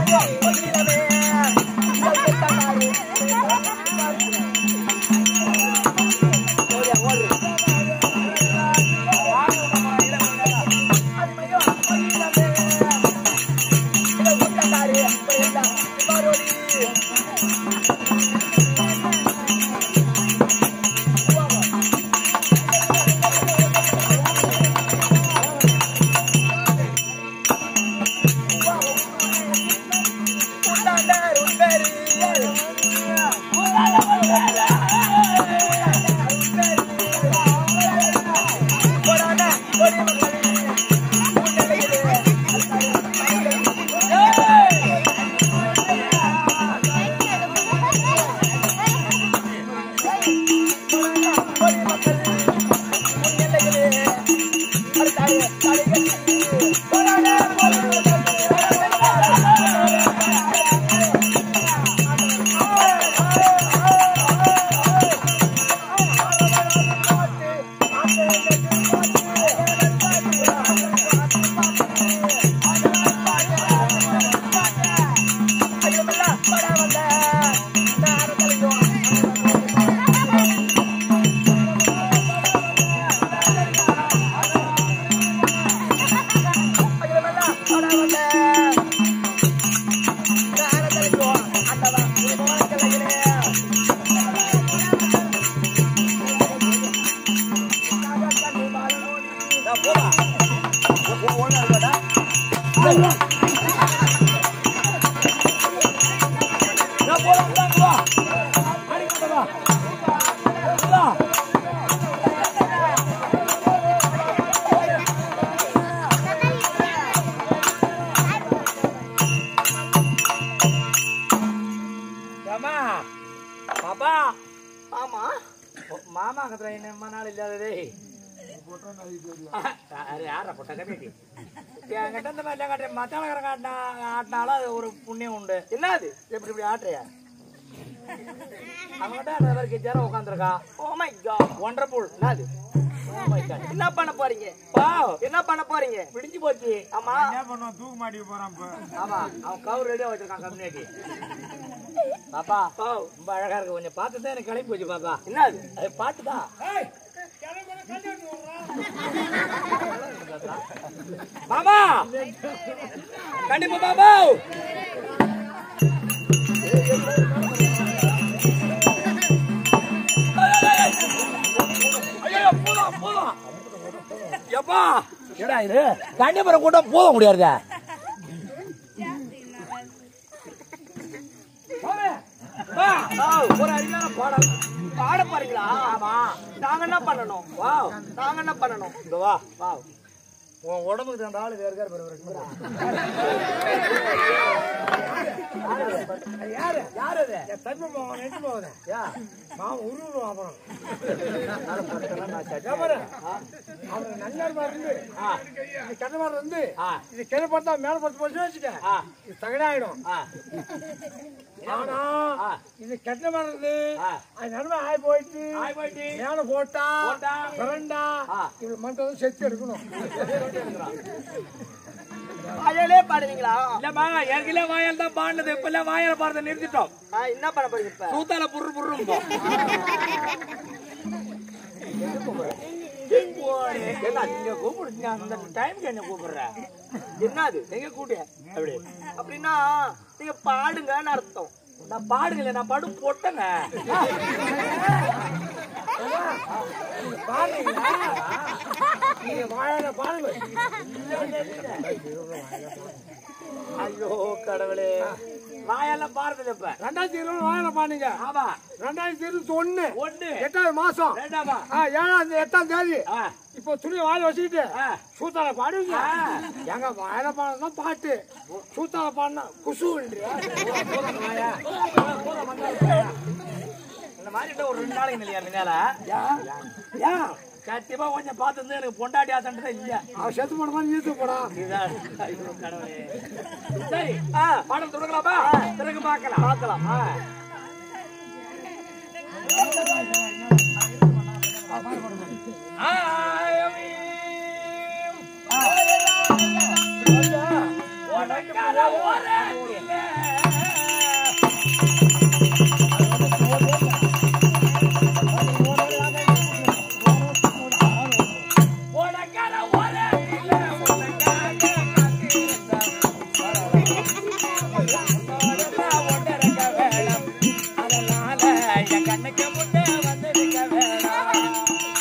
ஏம்மா, பாப்பா ஆமா மாமா கத்துற என்ன நாள் இல்லாததே அரே யாரா பொட்ட கட்டி என்கிட்ட இந்த மாதிரி காட்டுறேன் மத்தாளக்கரை காட்டினா ஆட்டினாலும் அது ஒரு புண்ணியம் உண்டு என்னது எப்படி இப்படி ஆட்டுறியா அவங்ககிட்ட அந்த மாதிரி கெஜாரம் உட்காந்துருக்கா ஓ மை காட் ஒண்டர்ஃபுல் என்னது Oh my God. என்ன பண்ண போறீங்க பாவ் என்ன பண்ண போறீங்க விடிஞ்சு போச்சு ஆமா என்ன பண்ணுவான் தூக்கு மாட்டி போறான் இப்ப ஆமா அவன் கவர் ரெடியா வச்சிருக்கான் கம்யூனிட்டி பாப்பா பாவ் ரொம்ப அழகா இருக்கு கொஞ்சம் பார்த்து தான் எனக்கு கிளம்பி போச்சு பாப்பா என்னது அது பாட்டு தான் மாமா கண்டிப்பா பாபா ஐயோ போதும் போதும் எப்பா ஏடா இது கண்டிப்பா கூட்டம் போக முடியாதா ஒரு அருமையான பாடல் பாட போறீங்களா ஆமா நாங்க என்ன பண்ணணும் வாவ் நாங்க என்ன பண்ணணும் இந்த வா வா உன் உடம்புக்கு தகுந்த ஆளு வேற யார் பெருவர் யாரு யாரு அது என் தம்பி போவான் எட்டு போகுது யா மாவன் உருவம் அப்புறம் நானும் பார்த்தேன் நான் சரி. பாரு அவன் நன்னார் மாதிரி இருந்து ஆ இது கெட்ட மாதிரி இருந்து ஆ இது கீழே பார்த்தா மேல பார்த்து போச்சு வச்சுக்க ஆ இது தகடாயிடும் ஆ ஆனா ஆ. இது கெட்ட மாதிரி இருந்து ஆ. அது நடுவே ஆய் போயிட்டு ஆய் போயிட்டு மேல போட்டா போட்டா. பிறண்டா ஆ. இவள் மண்டலம் செத்து எடுக்கணும் வாயாலே பாடுவீங்களா இல்லம்மா ஏற்கனவே வாயால் தான் பாடினது இப்ப எல்லாம் வாயால பாடுறத நிறுத்திட்டோம் ஆ, என்ன பண்ண போறீங்க இப்ப தூத்தால புரு புருன்னு போ. ஏண்டா, நீங்க கூப்பிடுங்க அந்த டைம்க்கு என்ன கூப்பிடுற என்னது எங்க கூட்டிய அப்படி அப்படின்னா நீங்க பாடுங்கன்னு அர்த்தம் நான் பாடுங்கல நான் பாடு போட்டேங்க நீங்க வாயால பாருங்க ஐயோ கடவுளே வாயெல்லாம் பாடுறது இப்ப ரெண்டாயிரத்தி இருபது வாயால பாருங்க ஆமா ரெண்டாயிரத்தி இருபத்தி ஒண்ணு ஒண்ணு எட்டாவது மாசம் ரெண்டாமா ஆ, ஏழாம் தேதி, எட்டாம் தேதி ஆ இப்போ துணி வாயில வச்சுக்கிட்டு ஆ. சூத்தால பாடுவீங்க ஆ. எங்க வாயில பாடுறதுதான் பாட்டு சூத்தால பாடினா குசுன்றியா இந்த மாதிரி இருந்தா ஒரு ரெண்டு நாளைக்கு இல்லையா முன்னால ஏன் சத்தியமா கொஞ்சம் பார்த்து எனக்கு பொண்டாட்டி ஆசன்றது இல்ல அவன் செத்து போன மாதிரி ஈத்து போடா இதுதான் ஐயோ, கடவுளே. சரி ஆ, பாடம் தொடங்கலாமா பிறகு பார்க்கலாம் பார்க்கலாம் ஆ. ஆயமீம். உனக்கான ஓரத்திலே உனக்கான ஓரத்திலே உனக்காக காத்திருந்தேன். ஒன்றரைக்க வேணும். அதனால என் கண்ணுக்கு முன்னே வந்திருக்க வேணாம்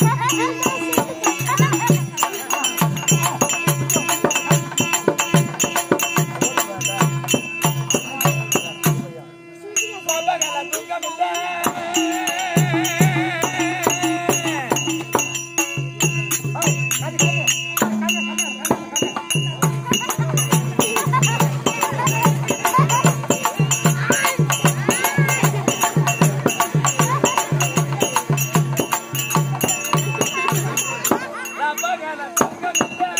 சோபகல தூக்கமில்லை. சோபகல தூக்கமில்லை.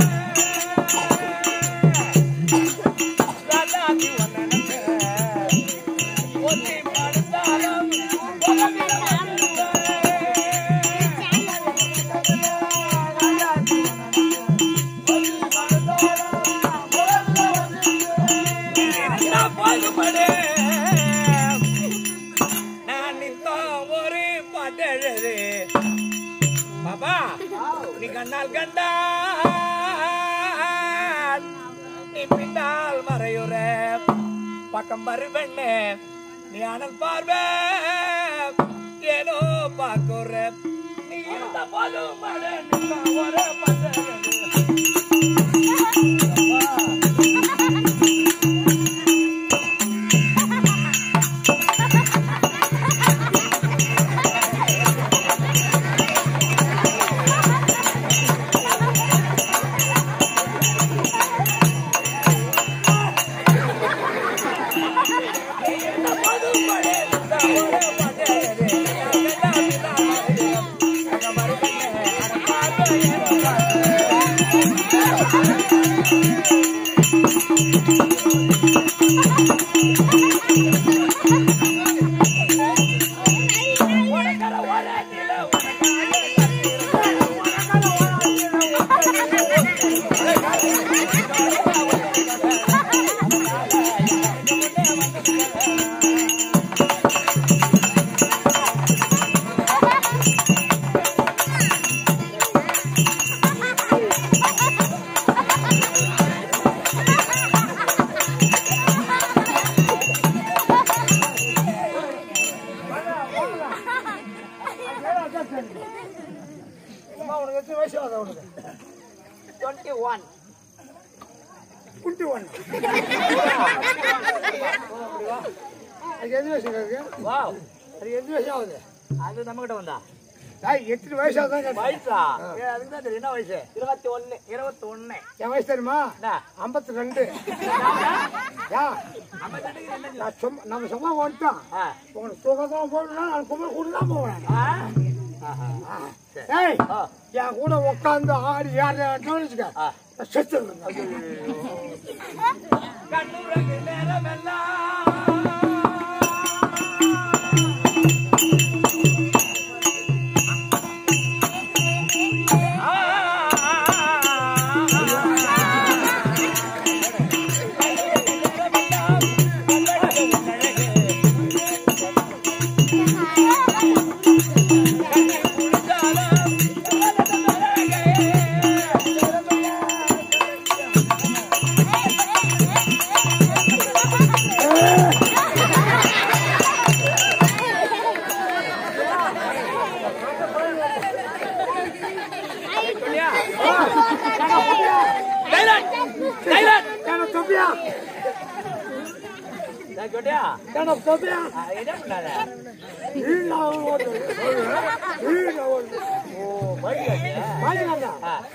ராஜாத்தி உன்னை நினைச்சேன். ஒத்தி படுத்தாலும் உலகில பாடுபடு நான் நித்தம் ஒரு பாட்டெழுது பாபா நீ கண்ணால் கண்டா நீ பின்னால் மறையுற பக்கம் வரு பெண்ணு நீ அனல் பார்வை ஏனோ பாக்குற நீ இருந்த போதும் மழை நின்னா ஒரு பட்டெழுது அம்மா, உனக்கு எத்தனை வயசு ஆகுது உனக்கு டுவெண்ட்டி ஒன் குட்டி ஒன்று அது எத்தனை வயசு இருக்கு வாவ் அது எத்தனை வயசு ஆகுது அது நம்ம கிட்ட வந்தா டேய், எத்தனை வயசு ஆகுதான் கேட்டேன். வயசா ஏ, அதுக்கு தான் தெரியும் என்ன வயசு இருபத்தி ஒன்னு இருபத்தி ஒண்ணு என் வயசு தெரியுமா என்ன ஐம்பத்தி ரெண்டு யா நம்ம கிட்ட என்ன நான் சும்மா நம்ம சும்மா வந்துட்டோம் ஆ உங்களுக்கு சுகமாக போகணும்னா நான் கும்பல் கூட தான் போவேன் ஆ ஏய் ஆ. என் கூட உட்காந்து ஆடி யாரு வச்சுக்க ஆ. நான் செத்து கண்ணுறங்கு நேரமெல்லாம் ஏன்னா தொப்பியா ஏன்னா தொப்பியா என்ன பண்ணாத வீணா ஓடு வீணா ஓடு ஓ பைக் பாருங்க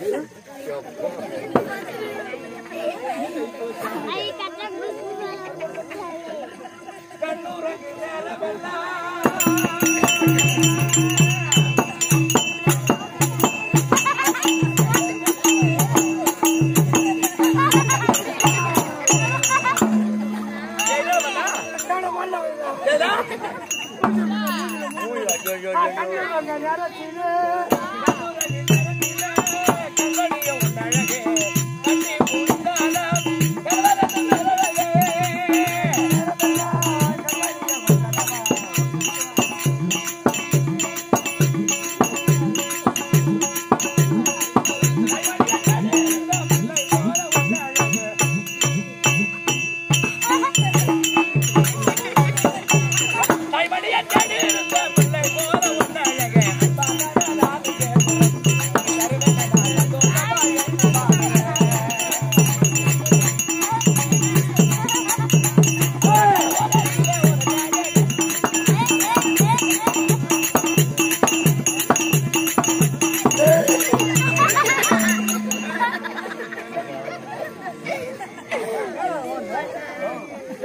கண்ணுறங்கு நேரமெல்லாம் ஏன்னா வரல கண்மணிய உன்னழகே கண்ணி முடிந்தாலும்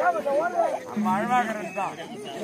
நம்ம அழகாகிறது தான்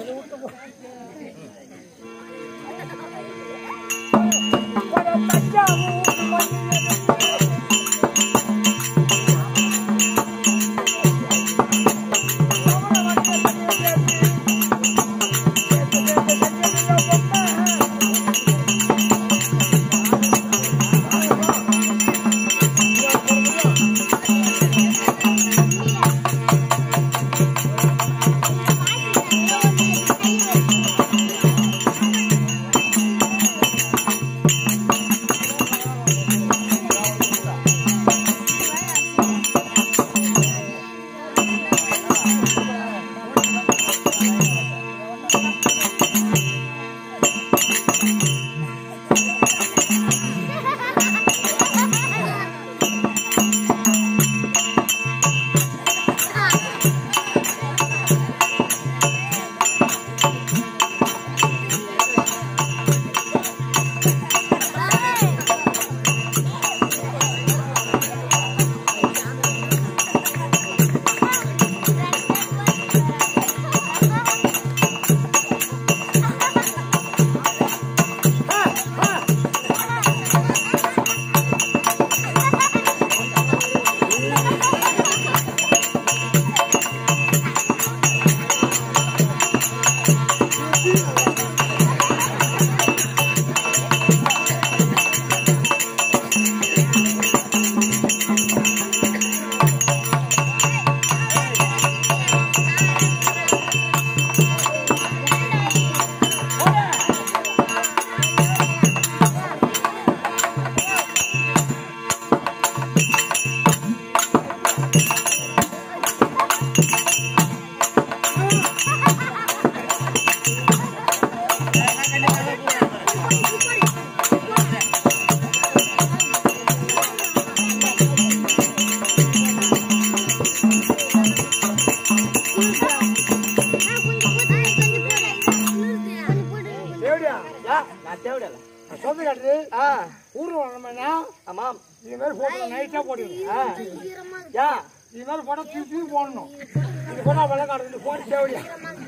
எப்படியா யா, நான் தேவையில்ல சொந்த காட்டுது ஆ ஊர்ல வரணும்னா ஆமாம் இது மாதிரி போட்டு நைட்டா போட்டுக்கணும் ஆ யா இது மாதிரி போட்டா தூக்கி தூக்கி போடணும் இது போட்டா வெள்ளை காட்டுது போட்டு தேவையா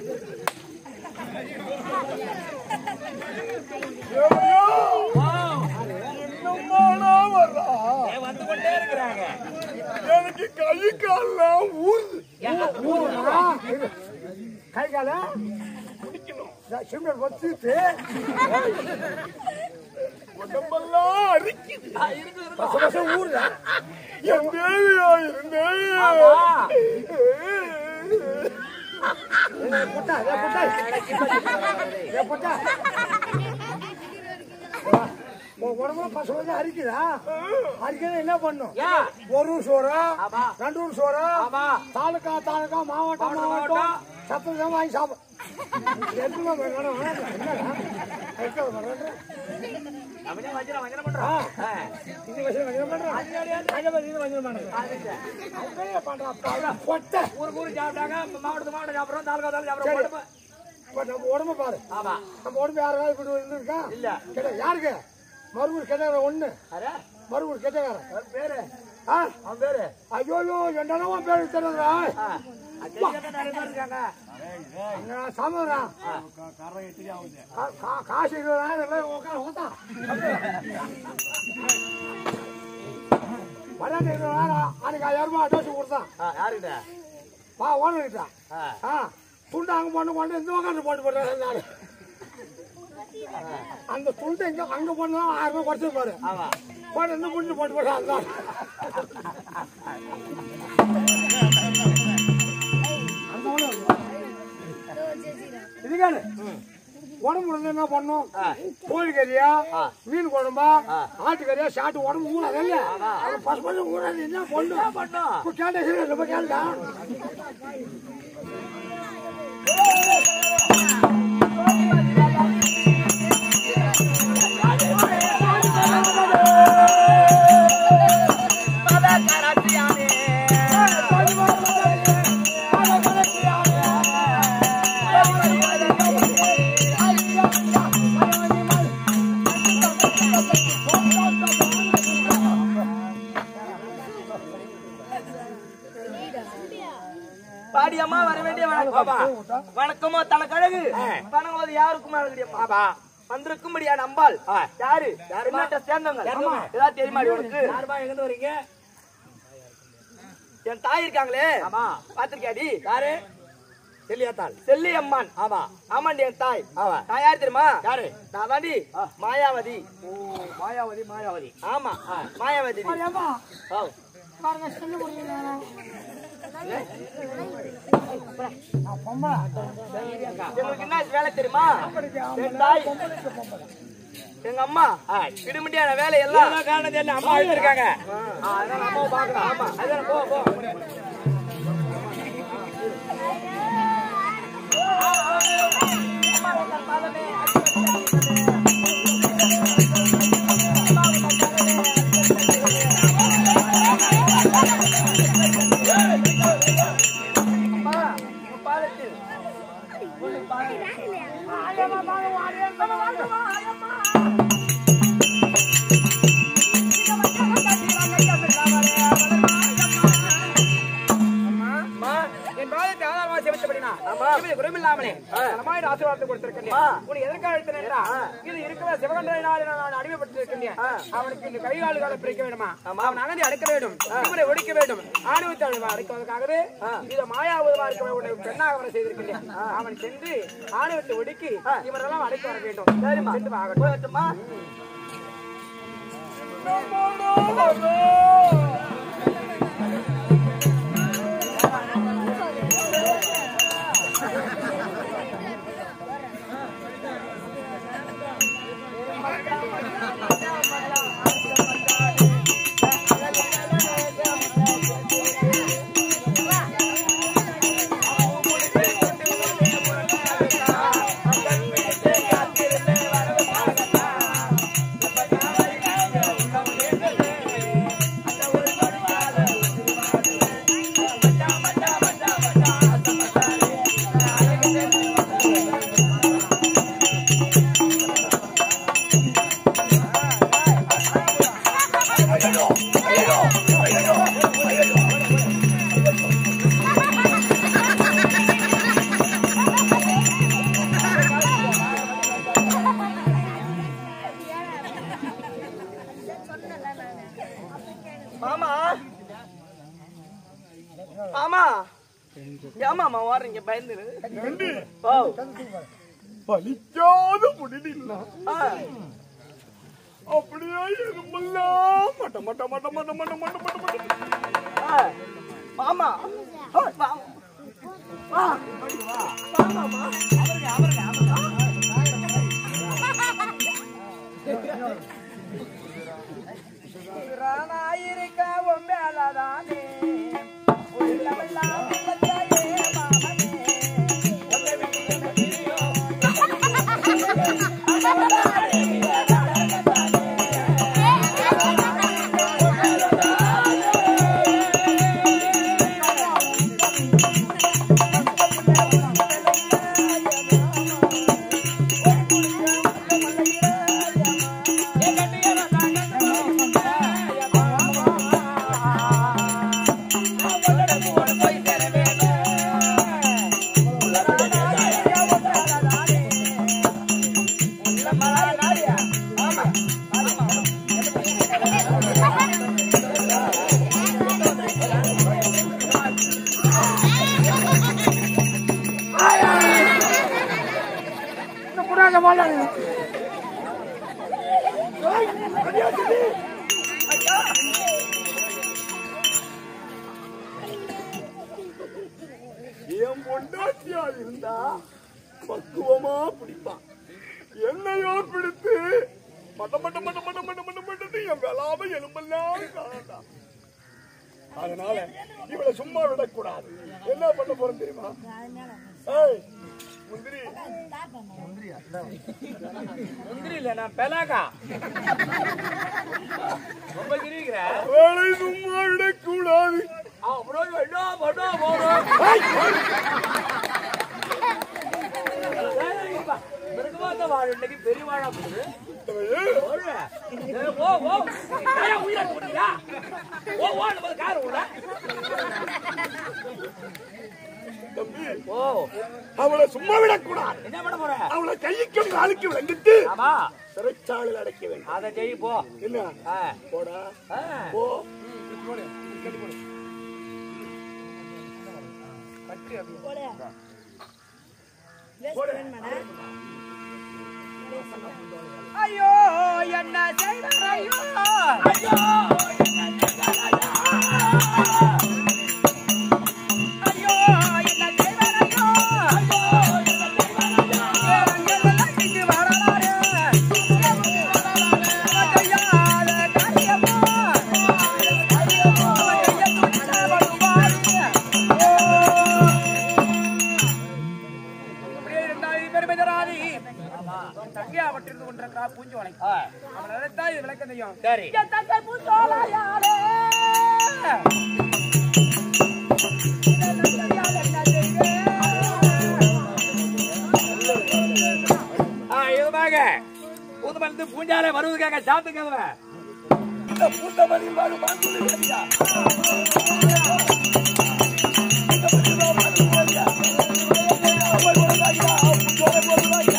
வந்து கொண்டே இருக்கிறாங்க எனக்கு கை கால்லாம் ஊறுது ஊறுனா கை கால பிடிக்கணும் சிம்டர் வச்சுட்டு உடம்பெல்லாம் அரிக்குது பச பச ஊறுதா என் தேவையா இருந்தேன் புட்டா ஏ புட்டா ஏ புட்டா உன் உடம்புல பசு வந்து அரிக்குதா அரிக்கணும் என்ன பண்ணும் யா ஒரு ஊர் சோறா ஆமா. ரெண்டு ஊர் சோறா ஆமா. தாலுக்கா தாலுக்கா மாவட்டம் மாவட்டம், மாவட்டம் சத்தம் தான் வாங்கி சாப்பிடும் எதுவுமே வேணாம், வேணாம். என்னடா? இருக்கிறது வர்றது. அவனே வஞ்சிரம் வஞ்சிரம் பண்றான் ஆ. இந்த வயசுல வஞ்சனம் பண்றான். அந்த வயசுல வஞ்சனம் பண்றான். அப்படியே பண்றான். பாரு, பொட்டை. ஊருக்கு ஊரு சாப்பிட்டாங்க மாவட்டத்து மாவட்டம் சாப்பிடுறோம் தாலுகா தாலுகா சரி. சாப்பிடுறோம் உடம்பு. இப்ப நம்ம உடம்ப பாரு ஆமா நம்ம உடம்பு யாராவது இப்படி இருந்திருக்கா இல்ல. கிடையாது. யாருக்கு மறுபூர் கெட்டகார ஒண்ணு அரே மறுபூர் கெட்டகார அவன் பேரு ஆ அவன் பேரு ஐயோ என்னென்னவோ பேர் தெரியுதா ஆ. அது தெரியாத நிறைய பேர் இருக்காங்க சாமரா காசு இருபதாயிரம் இல்லை உட்கார ஊத்தா படாட்டி இருபதாயிரம் அன்னைக்கு ஆயிரம் ரூபாய் அட்வான்ஸ் கொடுத்தான் ஆ, யாருக்கிட்ட வா ஓனர்கிட்ட ஆ. ஆ துண்டு அங்க போட்டு கொண்டு இந்த உட்காந்து போட்டு போடுறாரு நானு அந்த துண்டு எங்க அங்க போனா ஆயிரம் ரூபாய் குறைச்சு பாரு ஆமா போட்டு இந்த புண்டு போட்டு போடுறான் அந்த ஆளு. அந்த ஆளு இதுக்கானு உடம்பு வந்து என்ன பண்ணும் கோழி கறியா மீன் குழம்பா ஆட்டுக்கறியா சாட்டு உடம்பு ஊறாது இல்ல அது பசு பசு ஊறாது என்ன பண்ணும் பண்ணும் இப்போ கேட்டேன் ரொம்ப கேட்டா பாடியம்மா வணக்கமா வர வேண்டிய வணக்கம் வணக்கமோ தலக்கழகு வணங்குவது யாருக்கும் அழகுடியம்மா வந்திருக்கும்படியா நம்பால் யாரு யாரு சேர்ந்தவங்க ஏதாவது தெரியுமா உனக்கு யாருமா எங்க வரீங்க என் தாய் இருக்காங்களே ஆமா பாத்திருக்கியாடி யாரு செல்லியாத்தாள் செல்லி அம்மான் ஆமா ஆமாண்டி என் தாய் ஆமா. நான் யார் தெரியுமா யாரு நான் தாண்டி மாயாவதி ஓ மாயாவதி மாயாவதி ஆமா மாயாவதி நீ. ஏம்மா, ஆ. பாருங்க சொல்லு கொடுங்க நான் பொம்பளை எங்களுக்கு என்ன வேலை தெரியுமா என் தாய் எங்க அம்மா இடுமண்டியான வேலை எல்லாம் இதெல்லாம் காரணம் தெரியல அம்மா இருக்காங்க அதனால அம்மாவை பாக்கலாம் ஆமா அதான் போ போ அம்மா, உங்க பாதத்தில் அம்மா, என் பாதத்தை ஆதாரமாக செலுத்தப்படினா ஆமா. இவனை குறைமில்லாமலே நலமாய் ஆசீர்வாதத்தை கொடுத்திருக்கின்றேன் ஆ. உனக்கு எதற்காக அழைத்தேன் இது இருக்கிற சிவகண்டனாலே நான் அடிமைப்பட்டிருக்கின்றேன் அவனுக்கு இந்த கை காலுகளை பிரிக்க வேண்டுமா அவன் அகந்தி அடக்க வேண்டும் இவனை ஒழிக்க வேண்டும் ஆணுவத்தை அடைப்பதற்காகவே இதை மாயாவதமா இருக்க உன்னை பெண்ணாக வர செய்திருக்கின்றேன் அவன் சென்று ஆணுவத்தை ஒடுக்கி இவரெல்லாம் அடைக்க வர வேண்டும் சரிம்மா. சென்று ஆகட்டும் போகட்டுமா? மாமா மாமா ஏமாமா வாடுறீங்க பயந்துரு ஓ பலிக்காத முடியல ஆ. அப்படியே எலும்பெல்லாம் மட்ட மட்ட மட்ட மட்ட மட்ட மட்ட மட்ட மட்ட ஆ. மாமா ஆ, வா- வா. மாமாமா. ராணாயிருக்க ஒம்பேலதானே உள்ளமெல்லாம் உள்ளத்தையே மாமனே கூடாத மாட்டாங்க என் பொண்டாட்டியா இருந்தா பக்குவமா பிடிப்பான் என்னையோ பிடித்து மட்ட மட்ட மட்ட மட்ட மட்ட மட்ட மட்டத்து என் வெளாம எலும்பெல்லாம் காணா அதனால இவளை சும்மா விடக்கூடாது என்ன பண்ண போறோம் தெரியுமா ஏய், முந்திரி முந்திரி இல்ல நான் பெலாக்கா ரொம்ப கிரிக்கிற அவளை சும்மா விடக்கூடாது அப்புறம் என்ன பண்ண போறோம் இன்னைக்கு பெரிய வாழா போகுது வருவேன். ஏய், ஓ ஓ ஏய், உயிரை போட்டீங்களா ஓ ஓ நம்ம கார் உள்ள தம்பி ஓ அவளை சும்மா விடக்கூடாது என்ன பண்ண போற அவளை கைக்கும் காலுக்கு விளங்கிட்டு ஆமா சிறைச்சாலையில் அடைக்க வேண்டும் அத ஜெயி போ என்ன ஆ, போடா ஆ. போ ஐயோ என்ன செய்தார் ஐயோ ஐயோ ஐயோ என்ன செய்தார் ஐயோ எங்கெல்லாம் இங்கு வரலாறு கையால காரியமா கையை துணிச்ச வருவாரு அப்படியே இருந்தால் பெருமை தராதி தங்கையா பட்டிருந்து கொண்டிருக்கிறா பூஞ்சோலை ஆ, அவன் நினைத்தா இது விளக்கம் தெரியும் சரி என் தங்கை பூஞ்சோலையாளே ஆ, இதுமாக புதுமருந்து பூஞ்சாலை வருவதுக்காக சாத்துக்கதுவ இந்த பூந்தமணி மாடு மாங்குடி வேலையா? இந்த பூந்தமணி மாடு வேலையா? அவள் வருவாயா? அவள் பூந்தோலை வருவாயா?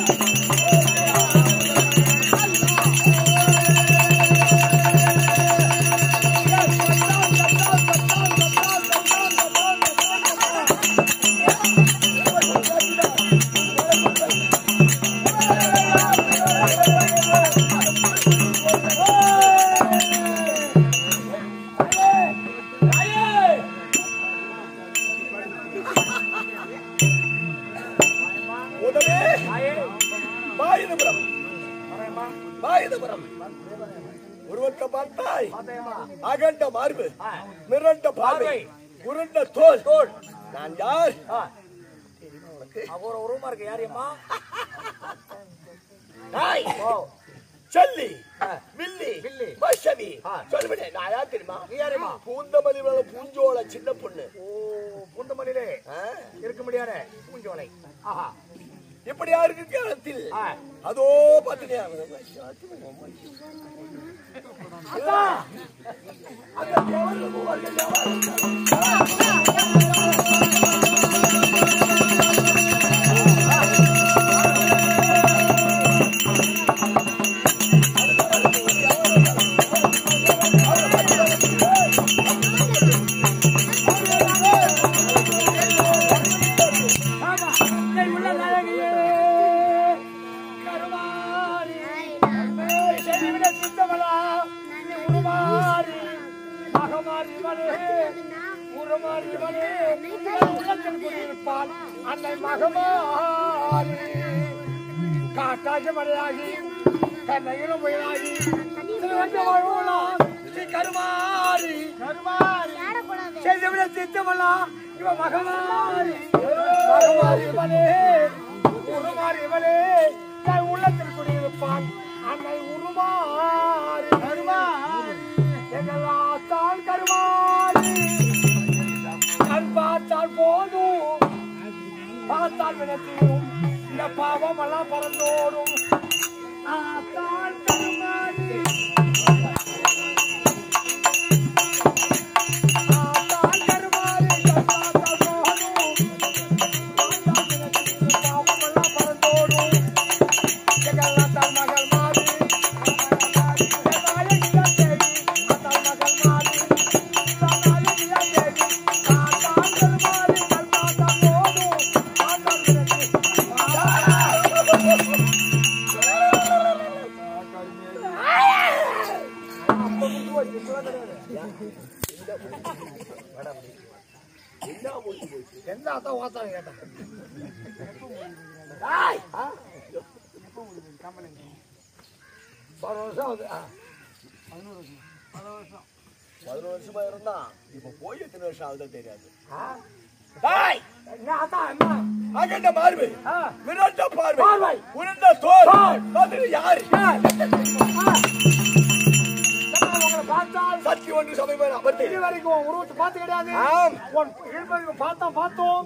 உடனே பாயுதபுரம் பாயுதபுரம் உருவத்தை பார்த்தாய் அகண்ட மார்பு மிரண்ட பார்வை உருண்ட தோல் தோல் நான் யார் ஒரு உருவமா இருக்கு யாரியம்மா நாய் செல்லி ஆ. வில்லி வில்லி. மஷவி ஆ. சொல்லுவினே நான் யார் தெரியுமா நீ யாரும்மா? பூந்தமல்லி மேல பூஞ்சோல சின்ன பொண்ணு ஓ பூந்தமல்லியிலே ஆ? இருக்க முடியாத பூஞ்சோலை ஆஹா இப்படி யாருக்கு காலத்தில் ஆ. அதோ பார்த்துட்டியா அந்த தேவர்கள் மூவர்கள் யாவார்கள்? அன்னை மகமாரி காட்டாட்சி மலையாகி கண்ணையிலும் புயலாகி திருவந்த வாழ்வுலாம் ஸ்ரீ கருமாரி கருமாரி செய்தவிட சித்தமெல்லாம் இவ மகமாரி மகமாரி இவனே உருமாறி இவனே தன் உள்ளத்தில் குடியிருப்பான் அன்னை உருமாறி கருமாரி எங்கெல்லாம் தான் கருமாரி கண் பார்த்தால் போதும் பார்த்தால் வினத்தியும் இந்த பாவம் எல்லாம் பறந்தோடும் ஆத்தாள் கருமாரி ஆத்தாள் கருமாரி கண் பார்த்தால் போதும் பார்த்தால் வினத்தியும் இந்த பாவம் எல்லாம் பறந்தோடும் எங்கெல்லாம் தான் மகள் மாறி நாயகியா தேவி ஆத்தாள் மகள் மாறி நாயகியா தேவி ஆத்தாள் கருமாரி கண் பார்த்தால் போதும் பார்த்தால் வினத்தியும் என்ன அதான் ஓத்தாங்க கேட்டேன் டேய், ஆ? பதினோரு வருஷம் ஆகுது ஆ. பதினோரு வருஷமா இருந்தா இப்ப போய் எத்தனை வருஷம் ஆகுதோ தெரியாது டேய், என்ன அதான் என்ன அகண்ட பார்வை மிரண்ட பார்வை பார்வை உருண்ட தோல் அது யாரு உங்களை பார்த்தால் சக்தி ஒன்று சபை மேல அமர்த்தி இது வரைக்கும் உன் உருவத்தை பார்த்து கிடையாது ஆம் உன் இழுப்பதுக்கு பார்த்தா பார்த்தோம்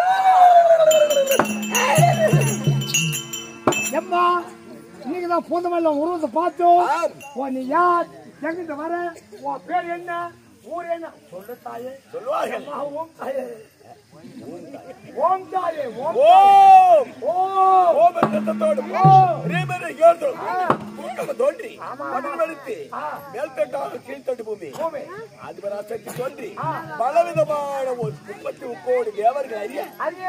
எம்மா இன்னைக்கு தான் பூந்தமல்ல உருவத்தை பார்த்தோம் ஆம். ஓ நீ யார் எங்கிட்ட வர உன் பேர் என்ன ஊர் என்ன சொல்லு தாயே சொல்லுவார்கள் அம்மாவும் தாயே. ஓம் தாயே ஓம் ஓம் ஓம் ஓம் சத்தத்தோடு ரீமரை ஏழ்தோம் கூட்டம் தோன்றி மணல் வெளுத்து மேல்தட்டாக கீழ்த்தட்டு பூமி அதுவரா சக்தி தோன்றி பலவிதமான ஒரு முப்பத்தி முக்கோடி தேவர்கள் அறிய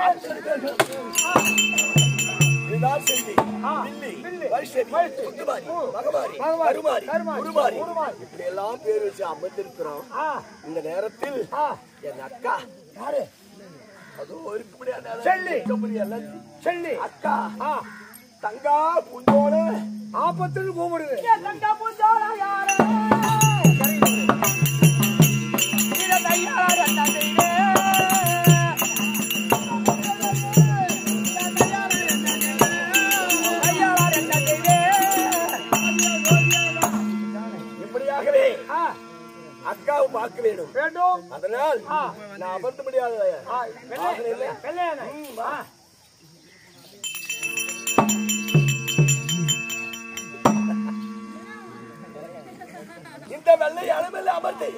இதுதான் செய்தி பில்லி வைஷ்ணவி முத்துமாரி மகமாரி கருமாரி குருமாரி இப்படி எல்லாம் பேர் வச்சு அமர்ந்திருக்கிறோம் இந்த நேரத்தில் என் அக்கா யாரு அதோ இருக்க முடியாது செல்லி. சொல்லி அக்கா தங்கா பூஞ்சோட ஆபத்தில் கூப்பிடுது தங்கா பூஜாரா யாரே இத தையாரா தந்தையே இப்படியாகவே அக்காவை பார்க்க வேணும் வேண்டும் அதனால் நான் அமர்த்த முடியாது வெள்ளையனை இந்த வெள்ளை அளவில் அமர்ந்து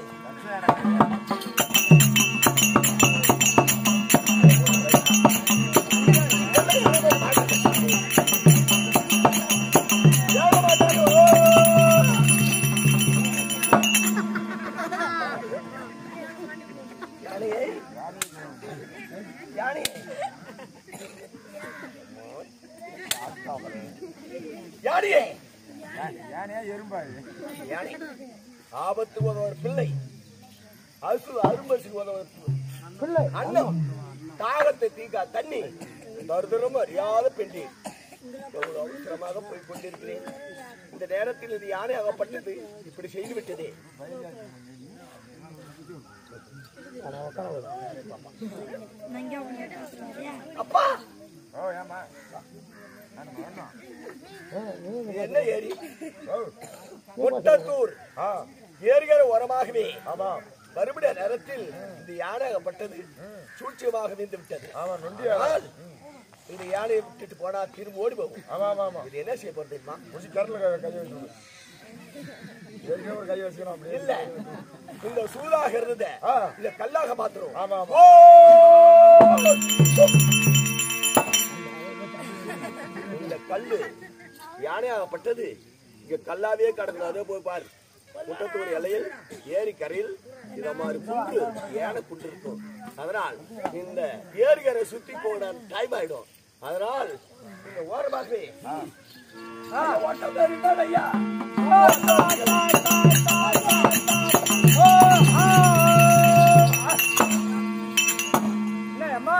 யானையே யானையே யானையே யானை ஆபத்து உதவர் பிள்ளை அசு அரும்பசு உதவர் பிள்ளை அண்ணம் தாகத்தை தீக்கா தண்ணி தருதரும் அறியாத பெண்ணி எவ்வளவு அவசரமாக போய் கொண்டிருக்கிறேன் இந்த நேரத்தில் இது யானை அகப்பட்டது இப்படி செய்து விட்டதே அப்பா இது என்ன ஏரி ஒட்டத்தூர் ஏரிகிற உரமாகவே மறுபடிய நேரத்தில் இந்த யானையாகப்பட்டது சூழ்ச்சியமாக வீழ்ந்து விட்டது ஆனால் இந்த யானையை விட்டுட்டு போனா திரும்ப ஓடி போகும் இது என்ன செய்ய போறது தெரியுமா இல்ல இந்த சூடாக இருந்தத இந்த கல்லாக மாத்திரம் ஓ! இந்த கல்லு யானையாகப்பட்டது இங்க கல்லாவே கடக்குது அதே போய் பாரு முட்டத்தூர் எல்லையில் ஏரி கரையில் இத மாதிரி குன்று யானை குன்று இருக்கும் அதனால் இந்த ஏரிகரை சுத்தி போன டைம் ஆயிடும் அதனால் இந்த ஓரமாகவே ஓட்டம் இருந்தால் ஐயா என்ன அம்மா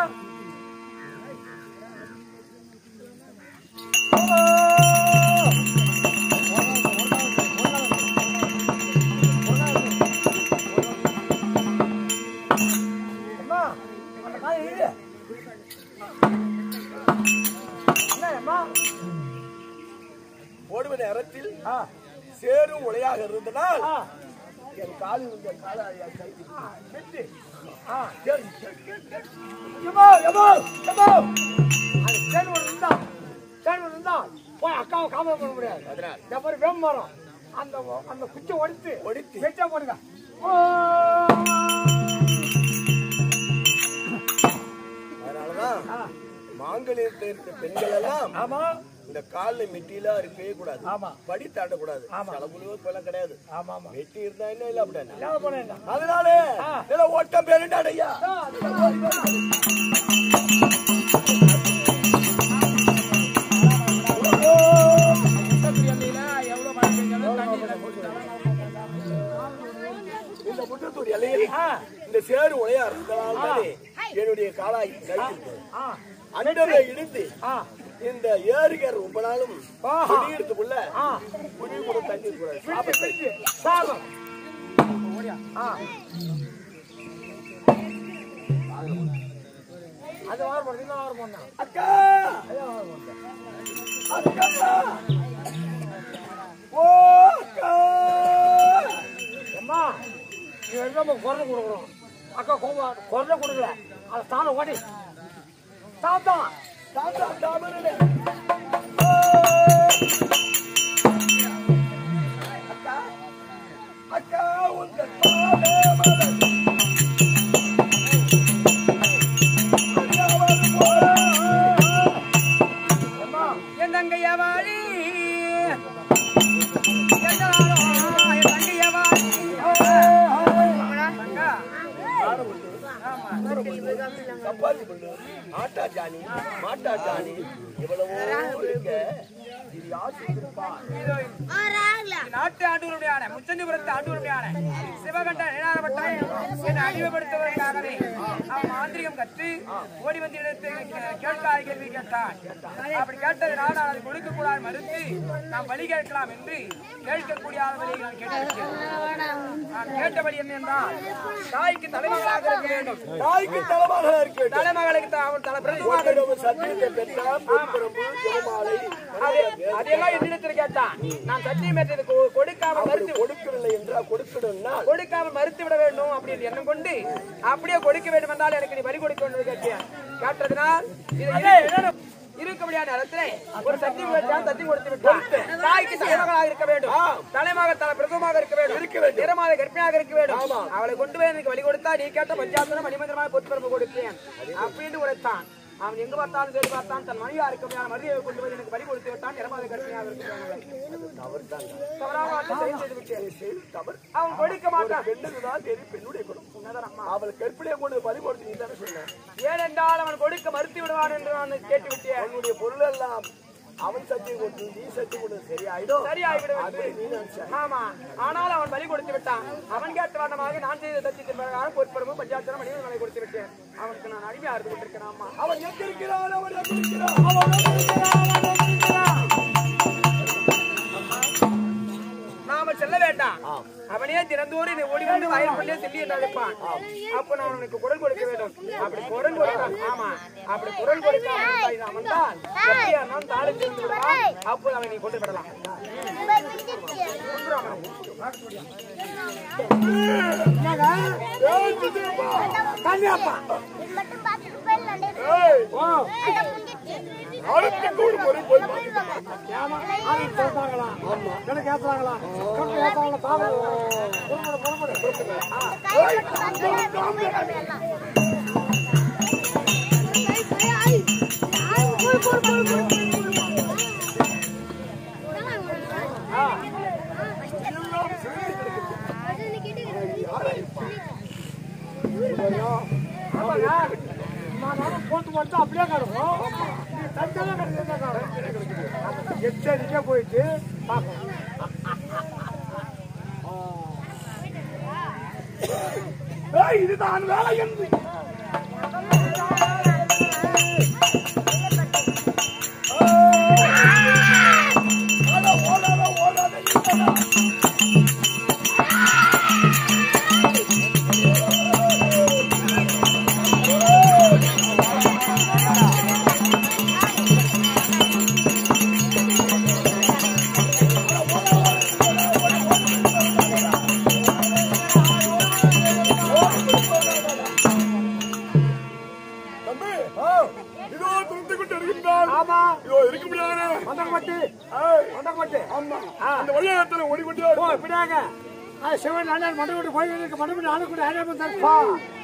அம்மா அந்த மாதிரி இரு என்ன அம்மா ஓடுவ நேரத்தில் சேரும் உலையாக இருந்தனால் என் காலில் இருந்த காலை கை வெட்டு சரி, எம்மா எம்மா எம்மா அது தேன் ஒன்று இருந்தா தேன் ஒன்று இருந்தா போய் அக்காவை காம பண்ண முடியாது அதனால் இந்த மாதிரி வேம் மரம் அந்த அந்த குச்சி ஒடித்து ஒடித்து. வெட்டா போடுங்க அதனாலதான் மாங்கல்யத்தில் இருக்க பெண்கள் எல்லாம் ஆமா இந்த காலில் மெட்டிலாம் இருக்கவே கூடாது ஆமா. படி தாண்டக்கூடாது செலவுலோ இப்பெல்லாம் கிடையாது ஆமா ஆமா மெட்டி இருந்தா என்ன இல்ல அப்படின்னா என்ன பண்ண அதனால இதுல ஓட்டம் பேருண்டாடையா எவ்வளவு மழை பெஞ்சாலும் தண்ணி இந்த முட்டத்தூர் எல்லையில் இந்த சேரு உலையா இருந்ததால் என்னுடைய காலாய் கழித்து அண்டரை இடித்து இந்த ஏரிகர் ரொம்ப நாளும் குடியிருத்துக்குள்ள குடி கூட தண்ணி கூட சாப்பிட்டு சாபம் அது வாரம் போடுறது இந்த வாரம் போடணும் அக்கா அக்கா ஓ அக்கா அம்மா நீ நம்ம குரல் கொடுக்குறோம் அக்கா கோபா குரல கொடுக்கல அதை தானே ஓடி தாத்தா தாத்தா தாமரனே அக்கா அக்கா உங்க பாவே மலர் மாட்டாட்டானி மாட்டாட்டானி இவ்வளவோ இருக்க இது யார் செய்திருப்பார் நாட்டு ஆண்டூருடையான முச்சந்திபுரத்து ஆண்டூருடையான சிவகண்ட நிலாரப்பட்டாய் என்னை அடிமைப்படுத்துவதற்காகவே அவன் மாந்திரிகம் கற்று ஓடி வந்து இடத்தை கேட்காத கேள்வி கேட்டான் அப்படி கேட்டதனால் நான் அதை கொடுக்க கூடாது மறுத்து நாம் வழி கேட்கலாம் என்று கேட்கக்கூடிய ஆளுமையை நான் கேட்டிருக்கிறேன் நான் கேட்டபடி என்ன என்றால் தாய்க்கு தலைமகளாக இருக்க வேண்டும் தாய்க்கு தலைமாக இருக்க வேண்டும் தலைமகளுக்கு த- அவன் தலை பிரதிமாக இருக்க உலகிடம் சத்தியத்தை பெற்றால் பொன்பரம்பு ஜெயமாலை அது- அதெல்லாம் என்னிடத்தில் கேட்டான் நான் சத்தியம் பெற்றது கொ- கொடுக்காமல் மறுத்து கொடுக்கவில்லை என்றால் கொடுக்கணும்னா கொடுக்காமல் மறுத்து விட வேண்டும் அப்படின்னு எண்ணம் கொண்டு அப்படியே கொடுக்க வேண்டும் என்றால் எனக்கு நீ வரி கொடுக்க வேண்டும் கேட்டேன் கேட்டதுனால் இது இரு- இருக்க முடியாத நேரத்திலே ஒரு சத்தி கேட்டான் சத்தி கொடுத்து விட்டான் தாய்க்கு தலைமகளாக இருக்க வேண்டும் தலைமாக தலை பிரசவமாக இருக்க வேண்டும் இருக்க வேண்டும் நிறமாக கர்ப்பிணியாக இருக்க வேண்டும் அவளை கொண்டு போய் எனக்கு வழி கொடுத்தா நீ கேட்ட பஞ்சாயத்துல மணிமந்திரமாக பொறுப்பரம்பு கொடுப்பேன் அப்படின்னு உரைத்தான் அவன் எங்க பார்த்தாலும் சரி பார்த்தான் தன் மனைவியா இருக்க முடியாத மரியாதை கொண்டு போய் எனக்கு வழி கொடுத்து விட்டான் நிறமாக கர்ப்பிணியாக இருக்க தவறாக ஆட்டம் செய்து விட்டேன் தவறு அவன் கொடுக்க மாட்டான் பெண்ணுக்குதான் தெரியும் பெண்ணுடைய குணம் அவள் கற்பிலே கொண்டு பறி கொடுத்து நீ தானே சொன்ன ஏனென்றால் அவன் கொடுக்க மறுத்து விடுவான் என்று நான் கேட்டு விட்டேன் உன்னுடைய பொருள் எல்லாம் அவன் சத்தியம் கொடுத்து நீ சத்தியம் கொடுத்து சரியாயிடும் சரியாகிவிடும் அது நீ நினைச்ச ஆமா ஆனால் அவன் பலி கொடுத்து விட்டான் அவன் கேட்ட வண்ணமாக நான் செய்த சத்தியத்தின் பிரகாரம் பொறுப்பரமும் பஞ்சாயத்தனம் மனிதன் மலை கொடுத்து விட்டேன் அவனுக்கு நான் அடிமையா இருந்து கொண்டிருக்கிறேன் அம்மா அவன் எங்க இருக்கிறான் அவன் எங்க இருக்கிறான் அவன் எங்க இருக்கிறான் அவன் எங்க இருக்கிறான் நாம செல்ல வேண்டாம் அவனே தினந்தோறும் என்னை ஓடி வந்து வயல் கொண்டே செல்லி என்று அழைப்பான் அப்ப நான் அவனுக்கு குரல் கொடுக்க வேண்டும் அப்படி குரல் கொடுத்தான் ஆமா அப்படி குரல் கொடுத்தான் அவன் தான் எப்படியா நான் தாழை சென்று விடுவான் அப்போது அவனை நீ கொண்டு விடலாம் கன்னியாப்பா மட்டும் பார்த்துட்டு போயிடலாம் ஏய், அட முடிஞ்சிச்சு அடுத்த ஒரு முறை போய் ஏமா ஆவி சொல்றாங்களா எனக்கு ஏத்துறாங்களா கட்டு ஏத்துறாங்களா தாவ புறப்படு புறப்படு கை மட்டும் பார்த்துட்டு போயிடலாம் ஆமாங்க நான் நானும் போட்டு போட்டு அப்படியே கிடக்கும் நீ தனித்தனியா கிடக்கு எச்சரிக்கையா போயிட்டு பார்க்கணும் ஏய், இதுதான் வேலை என்று ஓடாத, ஓடாத, ஓடாத, இல்லடா. தம்பி இதோ துரத்து கொண்டு இருக்கின்றால் ஆமா இதோ இருக்க முடியாது வந்தகப்பட்டு ஏய், வந்தகப்பட்டு ஆமா அந்த வழியாகத்துல ஓடிக்கொண்டே போ இப்படியாங்க ஆ சிவன் அண்ணன் மண்டை விட்டு போய் இருக்க மண்டை விட்டு ஆளு கூட ஆயிரம் தப்பா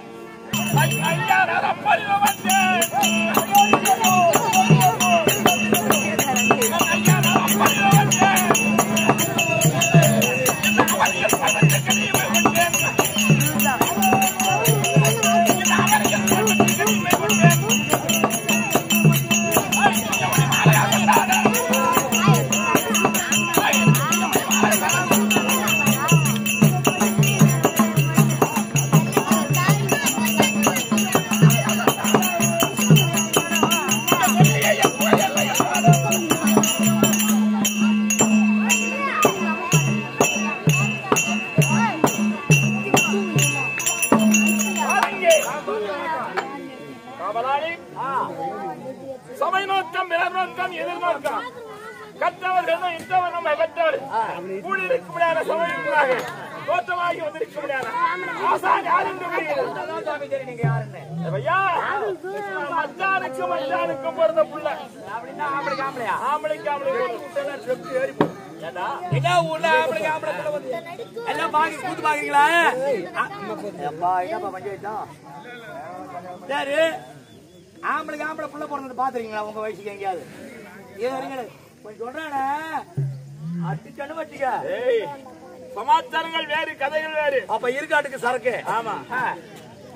காவலாளி சபை நோக்கம் பிறர் நோக்கம் எதிர்நோக்கம் கற்றவர் என்ன இன்றவர் நம்மை பெற்றவர் கூடியிருக்க முடியாத சபையாக தோற்றமாகி வந்திருக்க முடியாத ஆசான் யார் என்று புரிகிறது நீங்க யாருன்னு ஐயா மச்சானுக்கு மச்சானுக்கும் பிறந்த புள்ள அப்படின்னா ஆம்பளைக்கு ஆம்பளையா ஆம்பளைக்கு ஆம்பளைக்கு விட்டெல்லாம் செப்பு ஏறி போகும் ஏண்டா எங்க ஊர்ல ஆம்பளைக்கு ஆம்பளை புள்ள வந்து எல்லாம் பாக்கி கூத்து பாக்குறீங்களா அப்பா என்னப்பா பஞ்சாயத்தா யாரு ஆம்பளைக்கு ஆம்பளை புள்ள பிறந்தது பாத்துறீங்களா உங்க வயசுக்கு எங்கேயாவது ஏறிங்க கொஞ்சம் சொல்றானே அடிச்சனு வச்சுக்க ஏய் சமாச்சாரங்கள் வேறு கதைகள் வேறு அப்ப இருக்காட்டுக்கு சரக்கு ஆமா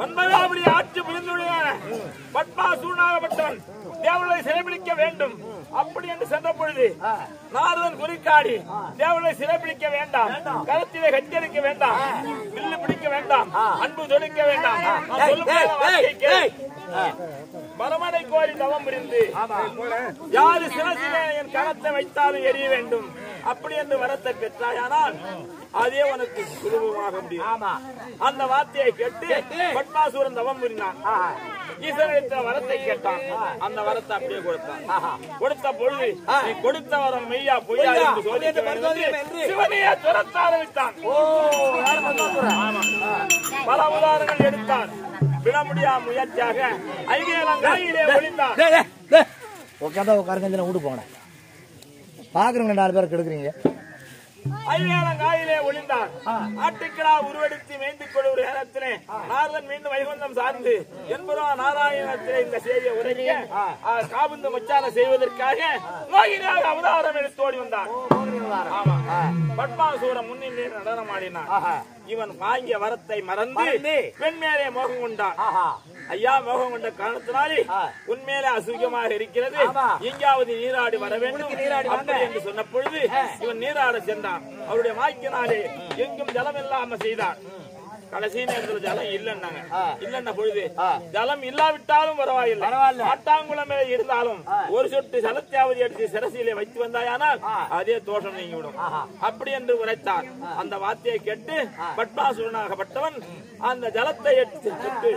மன்மதாபுரி ஆட்சி புரிந்துள்ள பத்மா சூழ்நாகப்பட்டவன் தேவனை சிறைபிடிக்க வேண்டும் அப்படி என்று சென்ற பொழுது நாரதன் குறிக்காடி தேவனை சிறைபிடிக்க வேண்டாம் கருத்திலே கத்தரிக்க வேண்டாம் வில்லு பிடிக்க வேண்டாம் அன்பு தொழிக்க வேண்டாம் நான் சொல்லும் வார்த்தையை கேள். மரமனை கோரி தவம் புரிந்து யாரு சிரசிலே என் கரத்தை வைத்தாலும் எரிய வேண்டும் அப்படி என்று வரத்தை பெற்றாயானால் அதே உனக்கு சுலபமாக முடியும் அந்த வார்த்தையை கேட்டு பட்மாசூரன் தவம் புரிந்தான் ஈஸ்வரத்தில் வரத்தை கேட்டான் அந்த வரத்தை அப்படியே கொடுத்தான் கொடுத்த பொழுது நீ கொடுத்த வரம் மெய்யா பொய்யா என்று சோதிக்க வேண்டும் என்று சிவனையே துரத்த ஆரம்பித்தான் ஆமா. பல உதாரணங்கள் எடுத்தான் விட முடியா முயற்சியாக ஐகியலங்காயிலே ஒளிந்தான் உட்காந்தா உட்காருங்க வீட்டு போங்க பாக்குறவங்க நாலு பேர் கெடுக்குறீங்க ஐவேலங்காயிலே ஒளிந்தான் ஆட்டுக்கிடா உருவெடுத்து மேய்ந்து கொடு ஒரு நேரத்திலே நாரதன் மீண்டும் வைகுந்தம் சார்ந்து என்பதோ நாராயணத்திலே இந்த செய்தியை உரைக்க ஆ, காபந்து மச்சான செய்வதற்காக மோகினியாக அவதாரம் எடுத்து ஓடி வந்தான் ஆமா பட்மாசூரம் முன்னிலே நடனம் ஆடினான் இவன் வாங்கிய வரத்தை மறந்து பெண் மேலே மோகம் கொண்டான் ஐயா மோகம் கொண்ட காரணத்தினாலே உன்மேலே அசுகமாக இருக்கிறது எங்காவது நீராடி வர வேண்டும் அப்படி என்று சொன்ன பொழுது இவன் நீராட சென்றான் அவருடைய வாய்க்கினாலே எங்கும் ஜலம் இல்லாம செய்தான் கடைசி நேரத்துல ஜலம் இல்லைன்னாங்க இல்லன்ன பொழுது ஜலம் இல்லாவிட்டாலும் பரவாயில்லை ஆட்டாங்குளம் மேல இருந்தாலும் ஒரு சொட்டு ஜலத்தையாவது எடுத்து சிரசிலே வைத்து வந்தாயானால் அதே தோஷம் நீங்கிவிடும் அப்படி என்று உரைத்தார் அந்த வார்த்தையை கேட்டு பட்மாசுரனாகப்பட்டவன் அந்த ஜலத்தை எடுத்து சுட்டு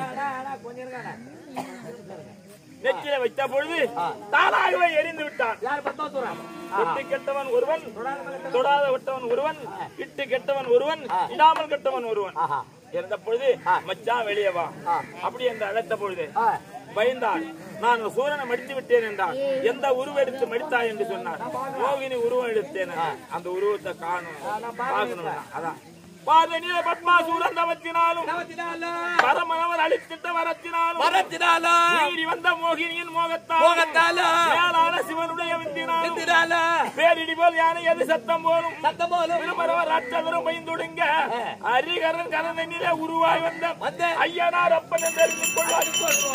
நெற்றில வைத்த பொழுது தானாகவே எரிந்து விட்டான் தொட்டு கெட்டவன் ஒருவன் தொடாத விட்டவன் ஒருவன் இட்டு கெட்டவன் ஒருவன் இடாமல் கெட்டவன் ஒருவன் இருந்த பொழுது மச்சான் வெளியே வா அப்படி என்று அழைத்த பொழுது பயந்தாள் நான் சூரனை மடித்து விட்டேன் என்றான் எந்த உருவம் எடுத்து மடித்தாய் என்று சொன்னார் மோகினி உருவம் எடுத்தேன் அந்த உருவத்தை காணும் பார்க்கணும் அதான் பாதனிய பத்மாசூரன் தவத்தினாலும் பரமனவர் அளித்திட்ட வரத்தினாலும் வரத்தினாலும் மீறி வந்த மோகினியின் மோகத்தால் மோகத்தாலும் மேலான சிவனுடைய விந்தினாலும் விந்தினால பேரிடி போல் யானை எது சத்தம் போலும் சத்தம் போலும் திருமரவர் அச்சவரும் பயந்துடுங்க அரிகரன் கரந்தனிலே உருவாய் வந்த வந்த ஐயனார் அப்பன் என்று அறிந்து கொள்வார்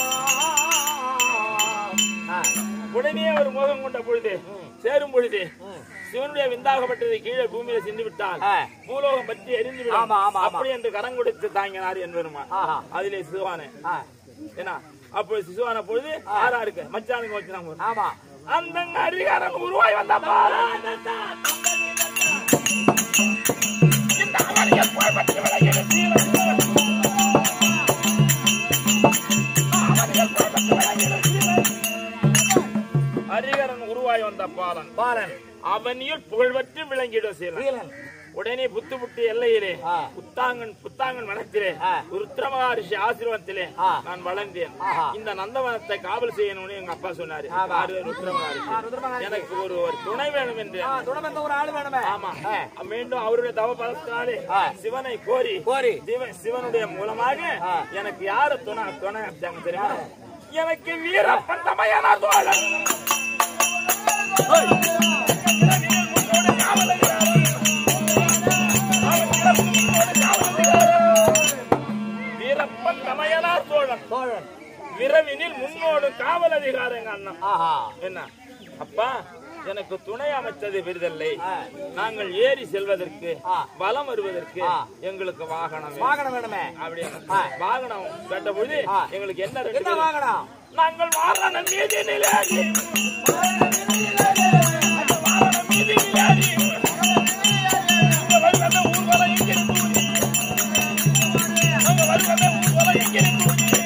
உடனே ஒரு மோகம் கொண்ட பொழுது சேரும் பொழுது சிவனுடைய விந்தாகப்பட்டதை கீழே பூமியில சிந்து விட்டால் பூலோகம் பற்றி எரிந்து விடும் ஆமா, ஆமா, ஆமா. அப்படி என்று கரம் கொடுத்து தாங்கினார் என்பருமா அதிலே சிசுவானே என்ன அப்பொழுது சிசுவான பொழுது ஆறா இருக்கு மச்சானுக்கு வச்சுனாங்க ஆமா அந்த அரிகாரன் உருவாய் வந்த பாரு இந்த அவனிய போய் பற்றி விலகிடு சீரன். அவனிய போய் பற்றி விலகிடு சீரன். அரிகரன் உருவாய் வந்த பாலன் பாலன் அவனியில் புகழ்வற்று விளங்கிடும் சீலன் சீலன் உடனே புத்து புட்டு எல்லையிலே புத்தாங்கன் புத்தாங்கன் வனத்திலே ருத்ரமகரிஷி ஆசீர்வாதத்திலே நான் வளர்ந்தேன் இந்த நந்தவனத்தை காவல் செய்யணும்னு எங்க அப்பா சொன்னாரு யாரு? ருத்ரமகரிஷி எனக்கு ஒரு ஒரு துணை வேணும் என்று துணை ஒரு ஆள் வேணுமே ஆமா மீண்டும் அவருடைய தவ பலத்தினாலே சிவனை கோரி கோரி சிவ- சிவனுடைய மூலமாக எனக்கு யாரு துணை துணை அப்படிங்க தெரியுமா எனக்கு வீரப்பன் தமையனார் தோழன் வீரப்பன் தமையனார் தோழன் தோழன் விரவினில் முன்னோடு காவல் அதிகாரங்க அண்ணன் ஆஹா என்ன அப்பா எனக்கு துணை அமைச்சது விருதல்லை நாங்கள் ஏறி செல்வதற்கு வலம் வருவதற்கு எங்களுக்கு வாகனம் வேணும். வாகனம் வேணுமே அப்படி வாகனம் கேட்ட பொழுது எங்களுக்கு என்ன ரெண்டு என்ன பேரும்? வாகனம் நாங்கள் வாகனம் மீதி நிலையாடி வாகனம் மீதி நிலையாடி இங்க வருவத ஊர்வலம் எங்கிருந்து ஊதி? அங்க வருவத ஊர்வலம் எங்கிருந்து ஊதி?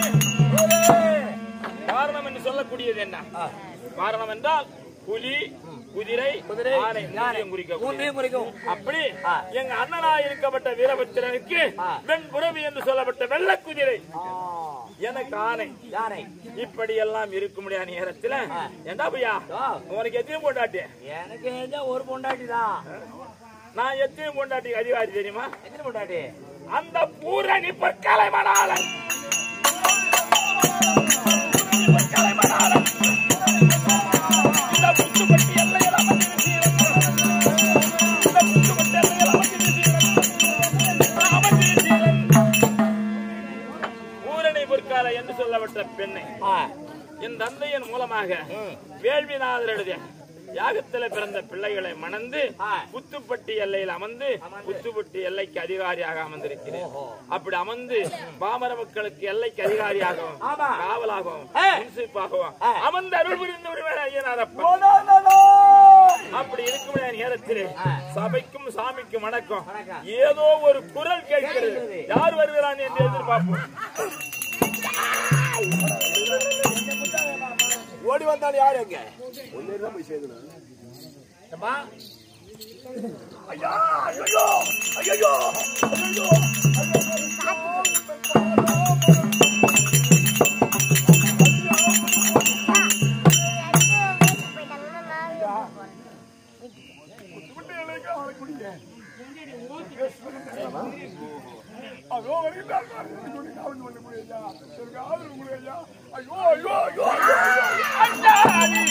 காரணம் என்று சொல்லக்கூடியது என்ன காரணம் என்றால் புலி குதிரை குதிரை ஆனை மூன்றையும் குறிக்கும் மூன்றையும் குறிக்கும் அப்படி எங்க அண்ணனாய் இருக்கப்பட்ட வீரபத்திரனுக்கு வெண்புறவி என்று சொல்லப்பட்ட வெள்ள குதிரை எனக்கு ஆணை யானை இப்படி எல்லாம் இருக்க முடியாத நேரத்துல ஏண்டா பையா உனக்கு எத்தையும் பொண்டாட்டி எனக்கு ஏதோ ஒரு பொண்டாட்டி தான் நான் எத்தையும் பொண்டாட்டி அதிகாரி தெரியுமா எத்தனை பொண்டாட்டி அந்த பூரணி பொற்காலை மணாளன் பொற்காலை மணாளன் இந்த புத்துப்பட்டி எல்லையில் அமர்ந்திருக்கிறேன் இந்த புத்துப்பட்டி எல்லையில் அமர்ந்திருக்கிறேன் அமர்ந்திருக்கிறேன் பூரணி என் தந்தையின் மூலமாக வேள்விநாதர் எழுதிய யாகத்துல பிறந்த பிள்ளைகளை மணந்து புத்துப்பட்டி எல்லையில் அமர்ந்து புத்துப்பட்டி எல்லைக்கு அதிகாரியாக அமர்ந்திருக்கிறேன் அப்படி அமர்ந்து பாமர மக்களுக்கு எல்லைக்கு அதிகாரியாகவும் காவலாகவும் முன்சிப்பாகவும் அமர்ந்து அருள் புரிந்து வருவேன் ஐயனாரப்பா அப்படி இருக்கும் நேரத்தில் சபைக்கும் சாமிக்கும் வணக்கம் ஏதோ ஒரு குரல் கேட்கிறது யார் வருகிறான் என்று எதிர்பார்ப்போம் ஓடி வந்தாலும் யாரு எங்க ஒன்னே தான் போய் சேர்க்கணும் ஐயா ஐயோ ஐயோ ஐயோ விட்டு எனக்கு அவனை குடிங்க அதோ வருகிறார் காவல் பண்ண முடியா எனக்கு ஆதரவு முடியா ஐயோ ஐயோ ஐயோ ஐயோ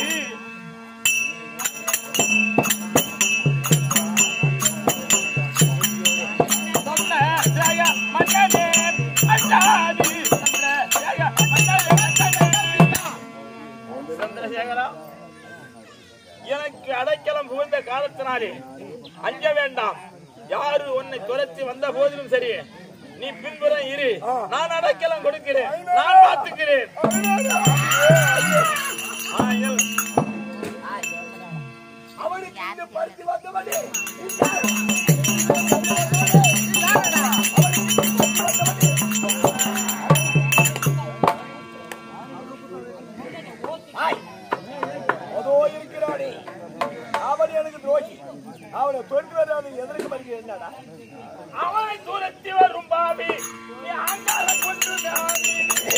சந்திரசேகரா எனக்கு அடைக்கலம் புகுந்த காலத்தினாலே அஞ்ச வேண்டாம் யாரு உன்னை துரத்தி வந்த போதிலும் சரி நீ பின்புறம் இரு நான் அடைக்கலம் கொடுக்கிறேன் நான் பார்த்துக்கிறேன் ஆயல். அவனுக்கு இந்த பருத்தி வந்தவனே அதோ இருக்கிறானே அவன் எனக்கு துரோகி அவனை தொன்று வராது எதற்கு வருகிற என்னடா அவனை துரத்தி வரும் பாவி நீ ஆங்கால கொண்டு நாடி.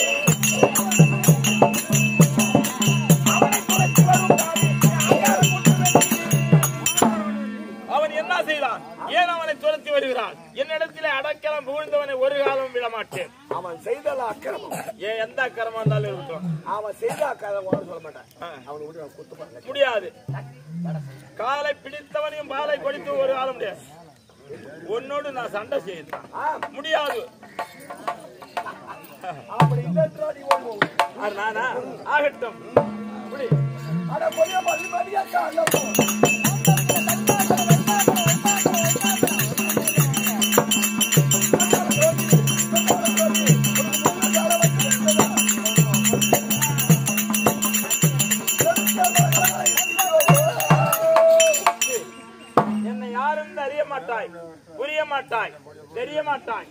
அவனை துரத்தி வரும் பாவி, நீ ஆங்கால கொன்று நாடி. அவன் என்ன செய்தான் ஏன் அவனை துரத்தி வருகிறான் என்னிடத்திலே அடக்கலம் புகழ்ந்தவனை ஒரு காலம் விட மாட்டேன் அவன் செய்தல அக்கிரமம் ஏன் எந்த அக்கறமா இருந்தாலும் இருக்கட்டும் அவன் செய்த அக்கிரமம் சொல்ல மாட்டான் அவனை விட்டு நான் குத்து பண்ணல முடியாது காலை பிடித்தவனையும் பாலை கொடுத்து ஒரு காலம் முடியாது உன்னோடு நான் சண்டை செய்தான் முடியாது அப்படி இல்லைன்றா நீ ஓடுவோம் அது நானா ஆகட்டும் புடி. அட பொய்யா மதி மதியா காலம் என்னை யாரும் அறிய மாட்டாய் புரிய மாட்டாய் தெரிய மாட்டாய்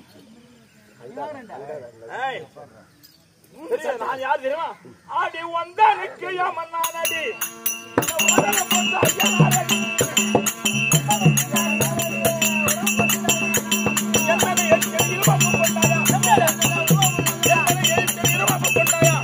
ஏய், தெரியுதா, நான் யார் தெரியுமா ஆடி வந்தானுக்கு யமன்னான் அடி இந்த உலகம் வந்த ஐயனாரடி. எத்தனை எட்டு இருபது கொண்டாயா? எத்தனை எட்டு இருபது கொண்டாயா?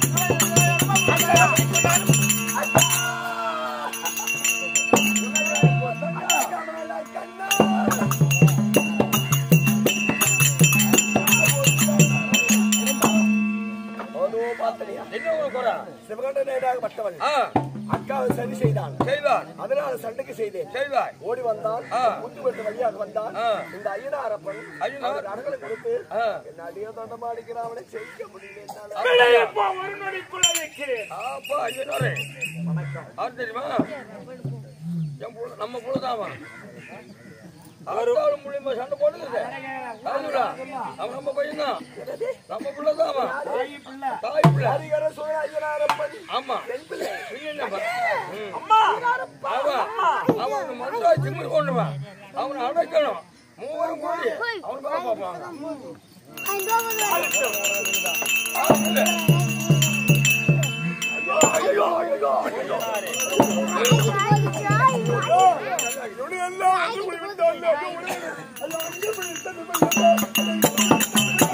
அதோ பார்த்தனியா என்ன ஒரு குறை? சிவகண்ட நேராக பட்டவன் ஆ, அக்காவை சரி செய்தான் செய்வார் அதனால சண்டைக்கு செய்தேன் செய்வார் ஓடி வந்தான் ஆ. முத்து வெட்டு வழியாக வந்தான் ஆ. இந்த ஐயனாரப்பன் ஐயனார். அவனுக்கு அடங்களை கொடுத்து ஆ. என்ன அடியோ தண்டமா அடிக்கிறான் அவனை செய்ய முடியல என்னால. விளையப்பா ஒரு நொடிக்குள்ள வைக்கிறேன் அப்பா ஐயனாரே யார் தெரியுமா என் புள்ள நம்ம புள்ளதாமா அவரும் மூலியமா சண்டை போடுது அதுடா அவன் நம்ம பையன் தான் நம்ம புள்ளதாமா தாய் பிள்ளை ஹரிகர சோழ ஐயனாரப்பன் ஆமா பெண் பிள்ளை நீ என்னப்பா? ம். அவன் அவன் மதுரா திமிர் கொண்டுவான் அவனை அடைக்கணும் மூவரும் கூடி அவன் வேலை பார்ப்பாங்க ஐயோ ஐயோ ஐயோ என்னுடைய எல்லாம் அஞ்சு மணி விட்டாங்க ஐயோ, உடனே. ஐயோ, அஞ்சு மணி விட்டாங்க.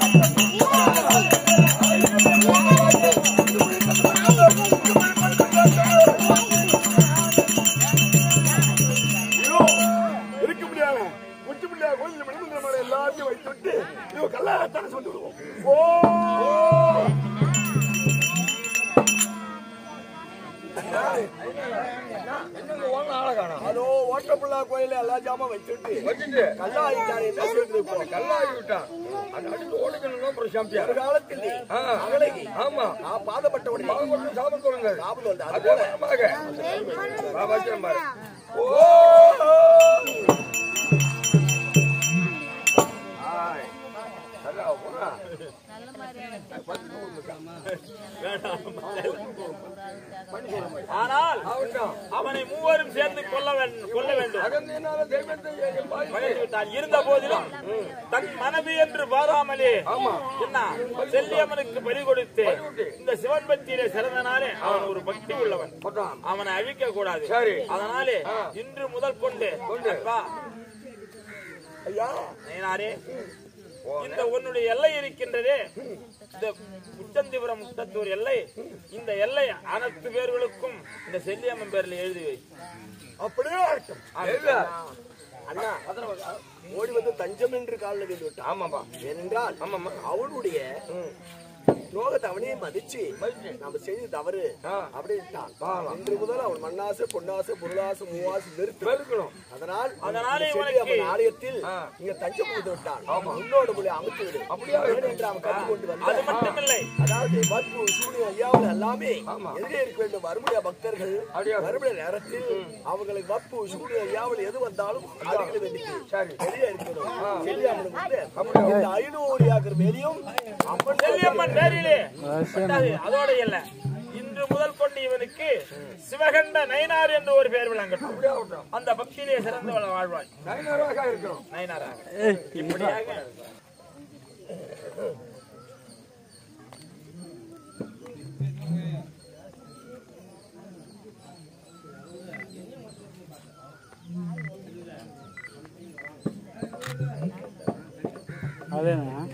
ஐயோ, இருக்க முடியாது உச்சி முடியாது கோயில் விடுமுறை மாதிரி எல்லாத்தையும் வைத்து விட்டு ஐயோ கல்லாரத்தான சொல்லி விடுவோம் ஓ என்னங்க ஓன ஆளை காணோம் அதோ ஓட்டப்புள்ளா கோயில எல்லா ஜாமான் வச்சுட்டு வச்சுட்டு கல்லா ஆகிட்டாரு என்ன செய்யுது இப்போ கல்லாகி விட்டான் அந்த அடிச்சு ஓடிக்கணும் அப்புறம் சாம்பியா ஒரு காலத்தில் ஆ. அகலகி ஆமா நான் பாதப்பட்டவனே பாவப்பட்டு சாபம் கொடுங்க ஞாபகம் வருது. அது அதே போல மனமாக வா, வச்சிரம் பாரு. ஆய். நல்லா, போடா. ஆனால் ஆகட்டும். அவனை மூவரும் சேர்ந்து கொல்ல வேண்டும் கொல்ல வேண்டும் அகந்தியனால தெய்வத்தை என் பாய் மகிழ்ந்து விட்டான். இருந்த போதிலும் தன் மனது என்று பாராமலே என்ன செல்லியம்மனுக்கு பலி கொடுத்து இந்த சிவன் பக்தியிலே சிறந்தனாலே அவன் ஒரு பக்தி உள்ளவன் போட்டான். அவனை அழிக்க கூடாது சரி. அதனாலே இன்று முதல் கொண்டு அப்பா, ஐயா நயினாரே, இந்த உன்னுடைய எல்லை இருக்கின்றதே இந்த உச்சந்திபுரம் முட்டத்தூர் எல்லை இந்த எல்லை அனைத்து பேர்களுக்கும் இந்த செல்லியம்மன் பேர்ல எழுதி வை அப்படியே ஆகட்டும். இல்ல. அண்ணா ஓடி வந்து தஞ்சம் என்று காலில் விழுந்து விட்டான் ஆமாப்பா ஏனென்றால் ஆமாம்மா. அவனுடைய துரோகத்தை அவனே மதிச்சு நம்ம செய்து தவறு அப்படின்ட்டான் இன்று முதல் அவன் மண்ணாசை பொன்னாசை பொருளாசை மூவாசை நிறுத்து பெருக்கணும். அதனால் அதனாலே இந்த இவனுக்கு- செல்வி அவன் ஆலயத்தில் இங்க தஞ்சம் புகுந்து விட்டான் உன்னோட மொழி அமைத்து விடு அப்படியா? என்று அவன் கற்றுக் கொண்டு அது வந்தான் மட்டுமில்லை அதாவது வற்பு சூனியம் ஐயாவில் எல்லாமே எதிரே இருக்க வேண்டும் வறுமையா பக்தர்கள் அப்படியா? வறுமைய நேரத்தில் அவங்களுக்கு வப்பு சூனியம் ஐயாவில் எது வந்தாலும் அதுகளை வேண்டிக்கு சரி. வெளியே இருக்கணும் செல்லியாமனுக்கு வந்து இந்த ஐநூறு ஏக்கர் மேலையும் அம்மன் செல்லியம்மன் பேரிலே பட்டாது. அதோட இல்ல இன்று முதல் கொண்டு இவனுக்கு சிவகண்ட நயினார் என்று ஒரு பெயர் விளங்கட்டும் அப்படியே ஆகட்டும். அந்த பக்தியிலே சிறந்து வாழ்வாய் நயனாராக இருக்கணும் நயினாராக இப்படியாக அதேண்ணா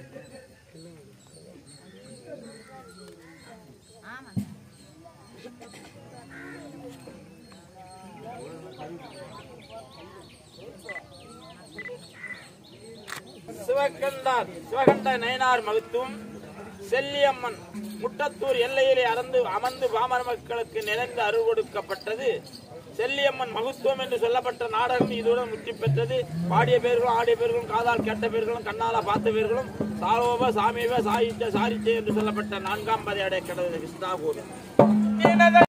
சிவகண்டார் சிவகண்ட நயனார் மகத்துவம் செல்லியம்மன் முட்டத்தூர் எல்லையிலே அறந்து அமர்ந்து பாமர மக்களுக்கு நிறைந்து அருள் கொடுக்கப்பட்டது செல்லியம்மன் மகத்துவம் என்று சொல்லப்பட்ட நாடகம் இதுடன் முற்றி பெற்றது பாடிய பேர்களும் ஆடிய பேர்களும் காதால் கேட்ட பேர்களும் கண்ணால பார்த்த பேர்களும் சாரோப சாமீப சாயிச்ச சாரிச்சே என்று சொல்லப்பட்ட நான்காம் பதையடை கடவுள் கிருஷ்ணா கோவில்